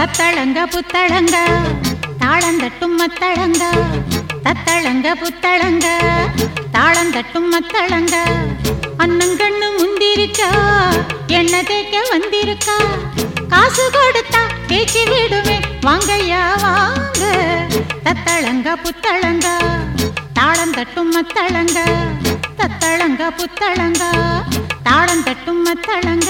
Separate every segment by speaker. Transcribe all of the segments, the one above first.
Speaker 1: தத்தளங்க புத்தளங்க தாளந்தட்டும் மத்தளங்க தத்தளங்க புத்தளங்க தாளந்தட்டும் மத்தளங்க அன்னங்கண்ணு முந்திருக்கா எண்ணெய் தேய்க்க வந்திருக்கா காசு கொடுத்தா தேய்ச்சி விடுமே வாங்கய்யா வாங்க தத்தளங்க புத்தளங்க தாளந்தட்டும் மத்தளங்க தத்தளங்க புத்தளங்க தாளந்தட்டும் மத்தளங்க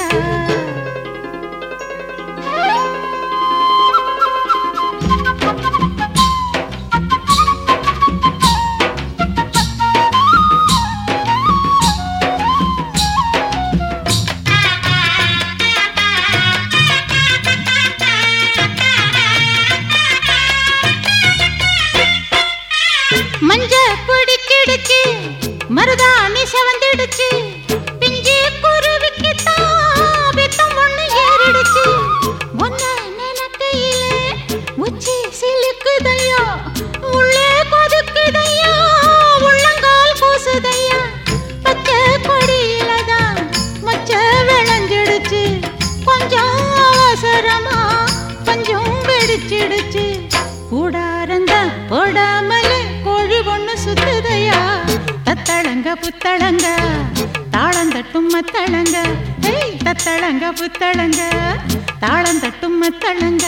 Speaker 1: மஞ்ச பிடிச்சிடுச்சு மருதாணி செவந்திடுச்சு பிஞ்சு குருவிக்கு தாபித்தம் ஒண்ணு ஏறிடுச்சு ஒன்ன நினைக்கையிலே உச்சி சிலுக்குதையா உள்ளே கொதுக்குதையா உள்ளங்கால் கூசுதையா பச்சை கொடியில தான் மச்ச விளைஞ்சிடுச்சு கொஞ்சம் அவசரமா கொஞ்சம் வெடிச்சிடுச்சு கூடாரந்த போடாமலே கோழி ஒண்ணு சுத்துதையா தத்தளங்க புத்தளங்க தாளந்தட்டும் மத்தளங்க ஏய் தத்தளங்க புத்தளங்க தாளந்தட்டும் மத்தளங்க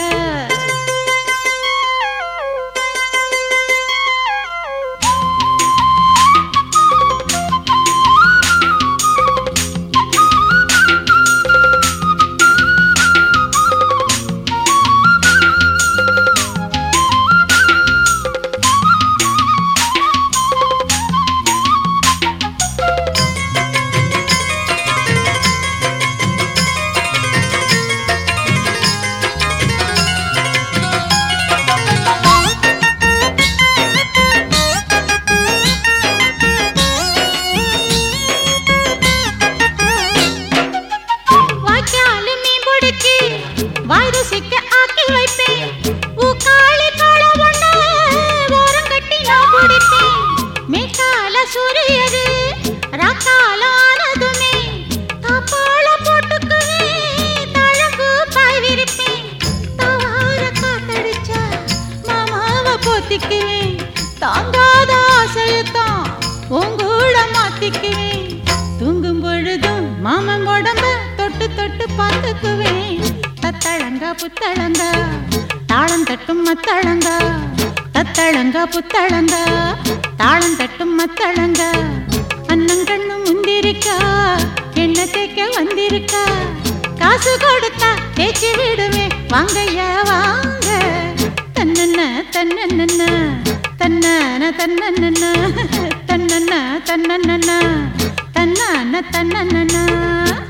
Speaker 1: வாய்க்காலு மீன் பிடிச்சு வாய் ருசிக்க ஆக்கி வைப்பேன் ஊக்காளி காள ஒண்ணு ஓரம் கட்டி நான் பிடிப்பேன் மேற்கால சூரியரு ராக்கால ஆனதுமே தாப்பாள போட்டுக்குவேன் தழம்பு பாய் விரிப்பேன் தவார காத்தடிச்சா மாமாவை போத்திக்குவேன் தாங்காத ஆசையத்தான் உங்கூட மாத்திக்குவேன் தூங்கும் பொழுதும் மாமன் உடம்ப தொட்டு தொட்டு பார்த்துக்குவேன் தத்தளங்க புத்தளங்க தாளம் தட்டும் மத்தளங்க தத்தளங்க புத்தளங்க தாளம் தட்டும் மத்தளங்க அன்னங்கண்ணு முந்திருக்கா என்ன தேய்க்க வந்திருக்கா காசு கொடுத்தா தேய்ச்சி விடுவேன் வாங்கய்யா வாங்க தன்னன்ன தன்னன்ன தன்னான தன்னன்ன தன்னன்ன தன்னன்ன தன்னான தன்னன்ன